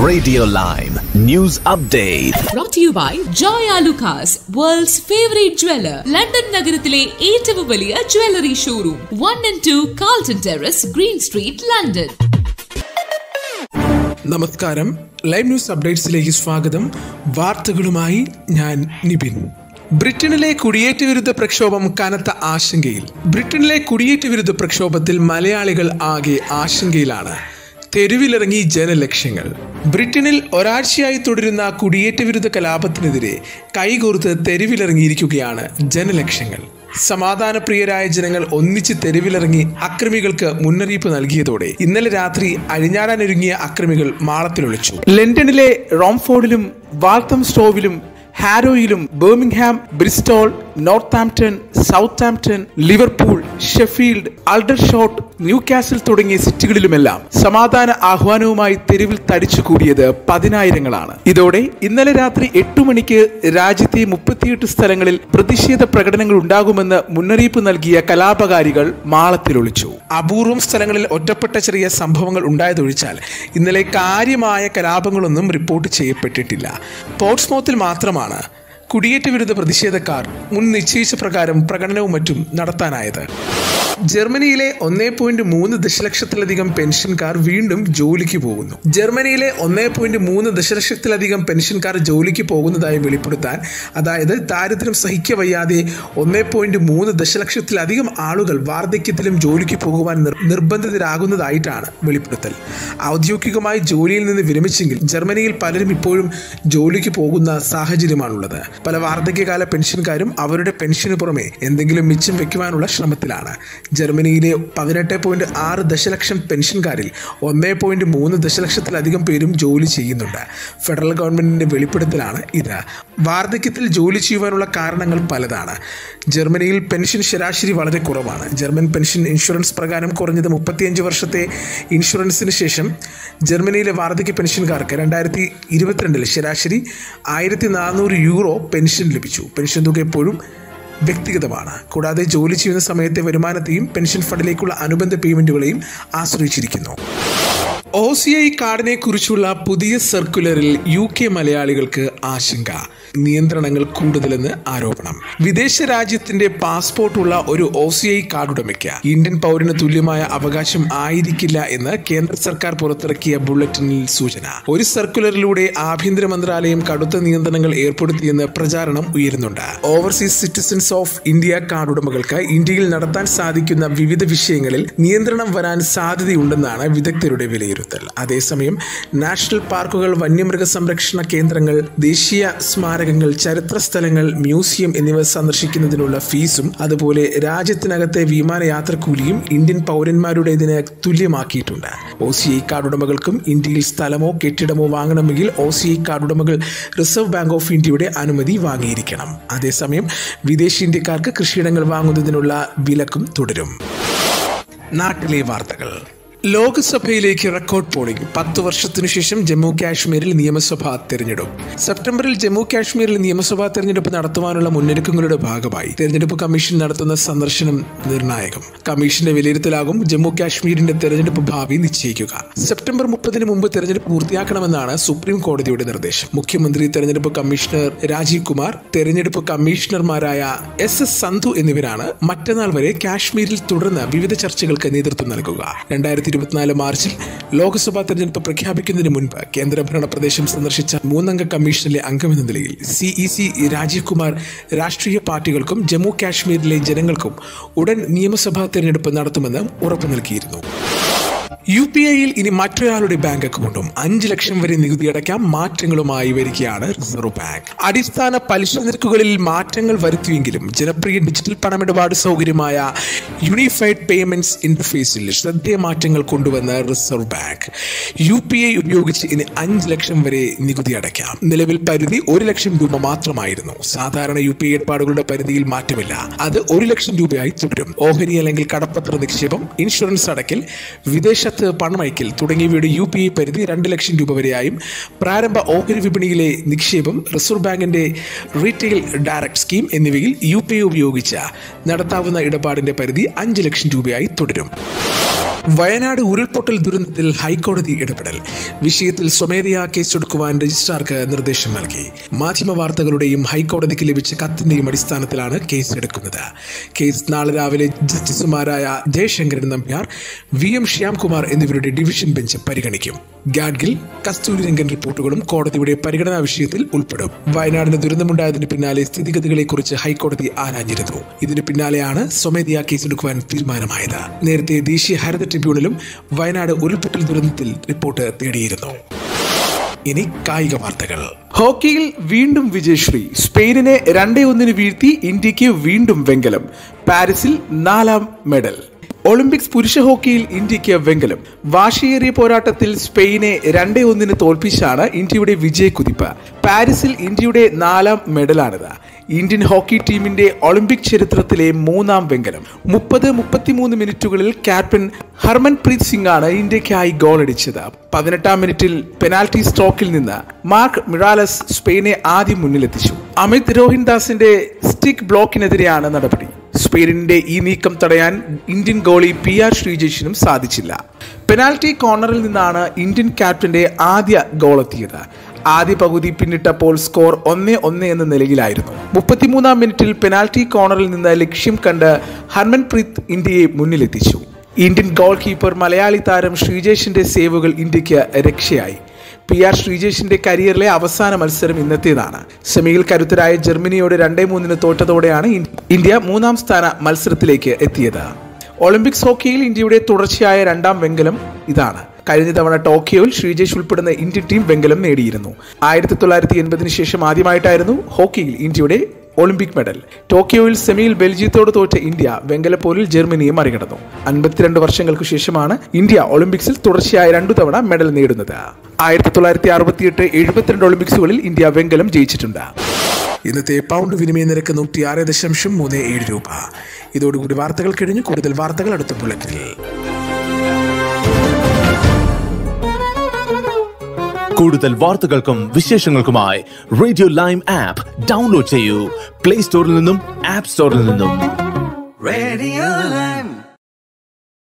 Radio Lime News Update. brought to you by Joy Alucas, world's favorite jeweler. London നഗരത്തിലെ ഏറ്റവും വലിയ jewellery showroom one and two Carlton Terrace Green Street London നമസ്കാരം live news അപ്ഡേറ്റ്സിലേക്ക് സ്വാഗതം വാർത്തകളുമായി ഞാൻ നിബിൻ ബ്രിട്ടനിലെ കുടിയേറ്റ വിരുദ്ധ പ്രക്ഷോഭം കനത്ത ആശങ്കയിൽ ബ്രിട്ടനിലെ കുടിയേറ്റ വിരുദ്ധ പ്രക്ഷോഭത്തിൽ മലയാളികൾ ആകെ ആശങ്കയിലാണ് തെരുവിലിറങ്ങി ജനലക്ഷ്യങ്ങൾ ബ്രിട്ടനിൽ ഒരാഴ്ചയായി തുടരുന്ന കുടിയേറ്റ വിരുദ്ധ കലാപത്തിനെതിരെ കൈകോർത്ത് തെരുവിലിറങ്ങിയിരിക്കുകയാണ് ജനലക്ഷ്യങ്ങൾ സമാധാനപ്രിയരായ ജനങ്ങൾ ഒന്നിച്ച് തെരുവിലിറങ്ങി അക്രമികൾക്ക് മുന്നറിയിപ്പ് നൽകിയതോടെ ഇന്നലെ രാത്രി അഴിഞ്ഞാടാനൊരുങ്ങിയ അക്രമികൾ മാളത്തിലൊളിച്ചു ലണ്ടനിലെ റോംഫോർഡിലും വാൾത്തം സ്റ്റോവിലും ഹാരോയിലും Birmingham Bristol Northampton Southampton Liverpool Sheffield Aldershot Newcastle തുടങ്ങിയ സിറ്റികളിലുമെല്ലാം സമാധാന ആഹ്വാനവുമായി തെരുവിൽ തടിച്ചുകൂടിയത് പതിനായിരങ്ങളാണ് ഇതോടെ ഇന്നലെ രാത്രി എട്ടു മണിക്ക് രാജ്യത്തെ മുപ്പത്തിയെട്ട് സ്ഥലങ്ങളിൽ പ്രതിഷേധ പ്രകടനങ്ങൾ ഉണ്ടാകുമെന്ന് മുന്നറിയിപ്പ് നൽകിയ കലാപകാരികൾ മാളത്തിലൊളിച്ചു അപൂർവം സ്ഥലങ്ങളിൽ ഒറ്റപ്പെട്ട ചെറിയ സംഭവങ്ങൾ ഉണ്ടായതൊഴിച്ചാൽ ഇന്നലെ കാര്യമായ കലാപങ്ങളൊന്നും റിപ്പോർട്ട് ചെയ്യപ്പെട്ടിട്ടില്ല പോർട്സ്മൗത്തിൽ മാത്രമാണ് കുടിയേറ്റ വിരുദ്ധ പ്രതിഷേധക്കാർ മുൻ നിശ്ചയിച്ച പ്രകാരം പ്രകടനവും മറ്റും നടത്താനായത് ജർമ്മനിയിലെ ഒന്നേ പോയിന്റ് മൂന്ന് ദശലക്ഷത്തിലധികം പെൻഷൻകാർ വീണ്ടും ജോലിക്ക് പോകുന്നു ജർമ്മനിയിലെ ഒന്നേ പോയിന്റ് മൂന്ന് ദശലക്ഷത്തിലധികം പെൻഷൻകാർ ജോലിക്ക് പോകുന്നതായി വെളിപ്പെടുത്താൻ അതായത് ദാരിദ്ര്യം സഹിക്കവയ്യാതെ ഒന്നേ പോയിന്റ് മൂന്ന് ദശലക്ഷത്തിലധികം ആളുകൾ വാർദ്ധക്യത്തിലും ജോലിക്ക് പോകുവാൻ നിർ- നിർബന്ധിതരാകുന്നതായിട്ടാണ് വെളിപ്പെടുത്തൽ ഔദ്യോഗികമായി ജോലിയിൽ നിന്ന് വിരമിച്ചെങ്കിൽ ജർമ്മനിയിൽ പലരും ഇപ്പോഴും ജോലിക്ക് പോകുന്ന സാഹചര്യമാണുള്ളത് പല വാർദ്ധക്യകാല പെൻഷൻകാരും അവരുടെ പെൻഷന് പുറമെ എന്തെങ്കിലും മിച്ചം വെക്കുവാനുള്ള ശ്രമത്തിലാണ് ജർമ്മനിയിലെ പതിനെട്ട് പോയിന്റ് ആറ് ദശലക്ഷം പെൻഷൻകാരിൽ ഒന്നേ പോയിന്റ് മൂന്ന് ദശലക്ഷത്തിലധികം പേരും ജോലി ചെയ്യുന്നുണ്ട് ഫെഡറൽ ഗവൺമെന്റിന്റെ വെളിപ്പെടുത്തലാണ് ഇത് വാർദ്ധക്യത്തിൽ ജോലി ചെയ്യുവാനുള്ള കാരണങ്ങൾ പലതാണ് ജർമ്മനിയിൽ പെൻഷൻ ശരാശരി വളരെ കുറവാണ് ജർമ്മൻ പെൻഷൻ ഇൻഷുറൻസ് പ്രകാരം കുറഞ്ഞത് മുപ്പത്തിയഞ്ച് വർഷത്തെ ഇൻഷുറൻസിന് ശേഷം ജർമ്മനിയിലെ വാർദ്ധക്യ പെൻഷൻകാർക്ക് രണ്ടായിരത്തി ഇരുപത്തിരണ്ടിൽ ശരാശരി ആയിരത്തി നാനൂറ് യൂറോ പെൻഷൻ ലഭിച്ചു പെൻഷൻ തുക എപ്പോഴും വ്യക്തിഗതമാണ് കൂടാതെ ജോലി ചെയ്യുന്ന സമയത്തെ വരുമാനത്തെയും പെൻഷൻ ഫണ്ടിലേക്കുള്ള അനുബന്ധ പേയ്മെന്റുകളെയും ആശ്രയിച്ചിരിക്കുന്നു ഒ സി ഐ കാർഡിനെ കുറിച്ചുള്ള പുതിയ സർക്കുലറിൽ യു കെ മലയാളികൾക്ക് ആശങ്ക നിയന്ത്രണങ്ങൾ കൂടുതലെന്ന് ആരോപണം വിദേശ രാജ്യത്തിന്റെ പാസ്പോർട്ട് ഉള്ള ഒരു ഒ സി ഐ കാർഡ് ഉടമയ്ക്ക് ഇന്ത്യൻ പൗരന് തുല്യമായ അവകാശം ആയിരിക്കില്ല എന്ന് കേന്ദ്ര സർക്കാർ പുറത്തിറക്കിയ ബുള്ളറ്റിനിൽ സൂചന ഒരു സർക്കുലറിലൂടെ ആഭ്യന്തര മന്ത്രാലയം കടുത്ത നിയന്ത്രണങ്ങൾ ഏർപ്പെടുത്തിയെന്ന് പ്രചാരണം ഉയരുന്നുണ്ട് overseas citizens of India card ഉടമകൾക്ക് ഇന്ത്യയിൽ നടത്താൻ സാധിക്കുന്ന വിവിധ വിഷയങ്ങളിൽ നിയന്ത്രണം വരാൻ സാധ്യതയുണ്ടെന്നാണ് വിദഗ്ധരുടെ വിലയിരുത്തൽ അതേസമയം നാഷണൽ പാർക്കുകൾ വന്യമൃഗ സംരക്ഷണ കേന്ദ്രങ്ങൾ ദേശീയ സ്മാരകങ്ങൾ ചരിത്ര സ്ഥലങ്ങൾ മ്യൂസിയം എന്നിവ സന്ദർശിക്കുന്നതിനുള്ള ഫീസും അതുപോലെ രാജ്യത്തിനകത്തെ വിമാനയാത്രക്കൂലിയും ഇന്ത്യൻ പൗരന്മാരുടേതിന് തുല്യമാക്കിയിട്ടുണ്ട് ഒ സി ഐ കാർഡ് ഉടമകൾക്കും ഇന്ത്യയിൽ സ്ഥലമോ കെട്ടിടമോ വാങ്ങണമെങ്കിൽ ഒ സി ഐ കാർഡ് ഉടമകൾ റിസർവ് ബാങ്ക് ഓഫ് ഇന്ത്യയുടെ അനുമതി വാങ്ങിയിരിക്കണം അതേസമയം വിദേശ ഇന്ത്യക്കാർക്ക് കൃഷിയിടങ്ങൾ വാങ്ങുന്നതിനുള്ള വിലക്കും തുടരും നാട്ടിലെ വാർത്തകൾ ലോക്സഭയിലേക്ക് റെക്കോർഡ് പോളിംഗ് പത്ത് വർഷത്തിനു ശേഷം ജമ്മു കാശ്മീരിൽ നിയമസഭാ തെരഞ്ഞെടുപ്പ് സെപ്റ്റംബറിൽ ജമ്മു കാശ്മീരിൽ നിയമസഭാ തെരഞ്ഞെടുപ്പ് നടത്തുവാനുള്ള മുന്നൊരുക്കങ്ങളുടെ ഭാഗമായി തെരഞ്ഞെടുപ്പ് കമ്മീഷൻ നടത്തുന്ന സന്ദർശനം നിർണായകം കമ്മീഷന്റെ വിലയിരുത്തലാകും ജമ്മു കാശ്മീരിന്റെ തെരഞ്ഞെടുപ്പ് ഭാവി നിശ്ചയിക്കുക സെപ്റ്റംബർ മുപ്പതിന് മുമ്പ് തെരഞ്ഞെടുപ്പ് പൂർത്തിയാക്കണമെന്നാണ് സുപ്രീം കോടതിയുടെ നിർദ്ദേശം മുഖ്യമന്ത്രി തെരഞ്ഞെടുപ്പ് കമ്മീഷണർ രാജീവ് കുമാർ തെരഞ്ഞെടുപ്പ് കമ്മീഷണർമാരായ എസ് എസ് സന്ധു എന്നിവരാണ് മറ്റന്നാൾ വരെ കാശ്മീരിൽ തുടർന്ന് വിവിധ ചർച്ചകൾക്ക് നേതൃത്വം നൽകുക രണ്ടായിരത്തി ഇരുപത്തിനാല് മാർച്ചിൽ ലോക്സഭാ തെരഞ്ഞെടുപ്പ് പ്രഖ്യാപിക്കുന്നതിന് മുൻപ് കേന്ദ്രഭരണ പ്രദേശം സന്ദർശിച്ച മൂന്നംഗ കമ്മീഷനിലെ അംഗമെന്ന നിലയിൽ സിഇ സി രാജീവ് കുമാർ രാഷ്ട്രീയ പാർട്ടികൾക്കും ജമ്മു കാശ്മീരിലെ ജനങ്ങൾക്കും ഉടൻ നിയമസഭാ തെരഞ്ഞെടുപ്പ് നടത്തുമെന്ന് ഉറപ്പു നൽകിയിരുന്നു യു പി ഐയിൽ ഇനി മറ്റൊരാളുടെ ബാങ്ക് അക്കൗണ്ടും അഞ്ച് ലക്ഷം വരെ നികുതി അടയ്ക്കാം മാറ്റങ്ങളുമായി വരികയാണ് റിസർവ് ബാങ്ക് അടിസ്ഥാന പലിശ നിരക്കുകളിൽ മാറ്റങ്ങൾ വരുത്തിയെങ്കിലും ജനപ്രിയ ഡിജിറ്റൽ പണമിടപാട് സൗകര്യമായ യൂണിഫൈഡ് പേയ്മെന്റ്സ് ഇന്റർഫേസിൽ ശ്രദ്ധേയ മാറ്റങ്ങൾ കൊണ്ടുവന്ന reserve bank U P I ഉപയോഗിച്ച് ഇനി അഞ്ച് ലക്ഷം വരെ നികുതി അടയ്ക്കാം നിലവിൽ പരിധി ഒരു ലക്ഷം രൂപ മാത്രമായിരുന്നു സാധാരണ യു പി ഐ ഇടപാടുകളുടെ പരിധിയിൽ മാറ്റമില്ല അത് ഒരു ലക്ഷം രൂപയായി തുടരും ഓഹരി അല്ലെങ്കിൽ കടപ്പത്ര നിക്ഷേപം ഇൻഷുറൻസ് അടയ്ക്കൽ വിദേശത്ത് പണമയക്കൽ തുടങ്ങിയവയുടെ യു പി ഐ പരിധി രണ്ട് ലക്ഷം രൂപ വരെയായും പ്രാരംഭ ഓഹരി വിപണിയിലെ നിക്ഷേപം റിസർവ് ബാങ്കിന്റെ റീറ്റെയിൽ ഡയറക്ട് സ്കീം എന്നിവയിൽ യു പി ഐ ഉപയോഗിച്ച് നടത്താവുന്ന ഇടപാടിന്റെ പരിധി അഞ്ച് ലക്ഷം രൂപയായി തുടരും വയനാട് ഉരുൾപൊട്ടൽ ദുരന്തത്തിൽ ഹൈക്കോടതി ഇടപെടൽ വിഷയത്തിൽ സ്വമേധയാ കേസെടുക്കുവാൻ രജിസ്ട്രാർക്ക് നിർദ്ദേശം നൽകി മാധ്യമ വാർത്തകളുടെയും ഹൈക്കോടതിക്ക് ലഭിച്ച കത്തിന്റെയും അടിസ്ഥാനത്തിലാണ് കേസ് എടുക്കുന്നത് കേസ് നാളെ രാവിലെ ജസ്റ്റിസുമാരായ ജയശങ്കരൻ നമ്പ്യാർ വി എം ശ്യാംകുമാർ എന്നിവരുടെ ഡിവിഷൻ ബെഞ്ച് പരിഗണിക്കും ഗാഡ്ഗിൽ കസ്തൂരിരംഗൻ റിപ്പോർട്ടുകളും കോടതിയുടെ പരിഗണനാ വിഷയത്തിൽ ഉൾപ്പെടും വയനാടിന് ദുരന്തമുണ്ടായതിന് പിന്നാലെ സ്ഥിതിഗതികളെക്കുറിച്ച് ഹൈക്കോടതി ആരാഞ്ഞിരുന്നു ഇതിന് പിന്നാലെയാണ് സ്വമേധയാ കേസെടുക്കുവാൻ തീരുമാനമായത് നേരത്തെ ദേശീയ ഹരിത ട്രിബ്യൂണലും വയനാട് ഉരുൾപൊട്ടൽ ദുരന്തത്തിൽ റിപ്പോർട്ട് തേടിയിരുന്നു ഇനി കായിക വാർത്തകൾ ഹോക്കിയിൽ വീണ്ടും വിജയശ്രീ സ്പെയിനിനെ രണ്ടേ ഒന്നിന് വീഴ്ത്തി ഇന്ത്യക്ക് വീണ്ടും വെങ്കലം പാരീസിൽ നാലാം മെഡൽ ഒളിമ്പിക്സ് പുരുഷ ഹോക്കിയിൽ ഇന്ത്യക്ക് വെങ്കലം വാശിയേറിയ പോരാട്ടത്തിൽ സ്പെയിനെ രണ്ടേ ഒന്നിന് തോൽപ്പിച്ചാണ് ഇന്ത്യയുടെ വിജയക്കുതിപ്പ് പാരീസിൽ ഇന്ത്യയുടെ നാലാം മെഡലാണിത് ഇന്ത്യൻ ഹോക്കി ടീമിന്റെ ഒളിമ്പിക് ചരിത്രത്തിലെ മൂന്നാം വെങ്കലം മുപ്പത് മുപ്പത്തിമൂന്ന് മിനിറ്റുകളിൽ ക്യാപ്റ്റൻ ഹർമൻപ്രീത് സിംഗ് ആണ് ഇന്ത്യക്കായി ഗോളടിച്ചത് പതിനെട്ടാം മിനിറ്റിൽ പെനാൽറ്റി സ്ട്രോക്കിൽ നിന്ന് മാർക്ക് മിറാലസ് സ്പെയിനെ ആദ്യം മുന്നിലെത്തിച്ചു അമിത് രോഹിൻദാസിന്റെ സ്റ്റിക് ബ്ലോക്കിനെതിരെയാണ് നടപടി സ്പെയിനിന്റെ ഈ നീക്കം തടയാൻ ഇന്ത്യൻ ഗോളി പി ആർ ശ്രീജേഷിനും സാധിച്ചില്ല പെനാൽറ്റി കോർണറിൽ നിന്നാണ് ഇന്ത്യൻ ക്യാപ്റ്റന്റെ ആദ്യ ഗോളെത്തിയത് ആദ്യ പകുതി പിന്നിട്ടപ്പോൾ സ്കോർ ഒന്നേ ഒന്ന് എന്ന നിലയിലായിരുന്നു മുപ്പത്തിമൂന്നാം മിനിറ്റിൽ പെനാൽറ്റി കോർണറിൽ നിന്ന് ലക്ഷ്യം കണ്ട് ഹർമൻപ്രീത് ഇന്ത്യയെ മുന്നിലെത്തിച്ചു ഇന്ത്യൻ ഗോൾ കീപ്പർ മലയാളി താരം ശ്രീജേഷിന്റെ സേവുകൾ ഇന്ത്യക്ക് രക്ഷയായി പി ആർ ശ്രീജേഷിന്റെ കരിയറിലെ അവസാന മത്സരം ഇന്നത്തേതാണ് സെമിയിൽ കരുത്തരായ ജർമ്മനിയോട് രണ്ടേ മൂന്നിന് തോറ്റതോടെയാണ് ഇന്ത്യ മൂന്നാം സ്ഥാന മത്സരത്തിലേക്ക് എത്തിയത് ഒളിമ്പിക്സ് ഹോക്കിയിൽ ഇന്ത്യയുടെ തുടർച്ചയായ രണ്ടാം വെങ്കലം ഇതാണ് കഴിഞ്ഞ തവണ ടോക്കിയോയിൽ ശ്രീജേഷ് ഉൾപ്പെടുന്ന ഇന്ത്യൻ ടീം വെങ്കലം നേടിയിരുന്നു ആയിരത്തി തൊള്ളായിരത്തി എൺപതിന് ശേഷം ആദ്യമായിട്ടായിരുന്നു ഹോക്കിയിൽ ഇന്ത്യയുടെ ഒളിമ്പിക് മെഡൽ ടോക്കിയോയിൽ സെമിയിൽ ബെൽജിയത്തോട് തോറ്റ ഇന്ത്യ വെങ്കലപ്പോരിൽ ജർമ്മനിയെ മറികടന്നു അൻപത്തിരണ്ട് വർഷങ്ങൾക്ക് ശേഷമാണ് ഇന്ത്യ ഒളിമ്പിക്സിൽ തുടർച്ചയായ രണ്ടു തവണ മെഡൽ നേടുന്നത് ആയിരത്തി തൊള്ളായിരത്തി അറുപത്തിയെട്ട് എഴുപത്തിരണ്ട് ഒളിമ്പിക്സുകളിൽ ഇന്ത്യ വെങ്കലം ജയിച്ചിട്ടുണ്ട് ഇന്നത്തെ പൗണ്ട് വിനിമയ നിരക്ക് നൂറ്റി ആറ് ദശാംശം മൂന്ന് ഏഴ് രൂപ ഇതോടുകൂടി വാർത്തകൾ കഴിഞ്ഞു കൂടുതൽ വാർത്തകൾ അടുത്ത ബുള്ളറ്റിൽ കൂടുതൽ വാർത്തകൾക്കും വിശേഷങ്ങൾക്കുമായി റേഡിയോ ലൈം ആപ്പ് ഡൗൺലോഡ് ചെയ്യൂ പ്ലേ സ്റ്റോറിൽ നിന്നും ആപ്പ് സ്റ്റോറിൽ നിന്നും Radio Lime.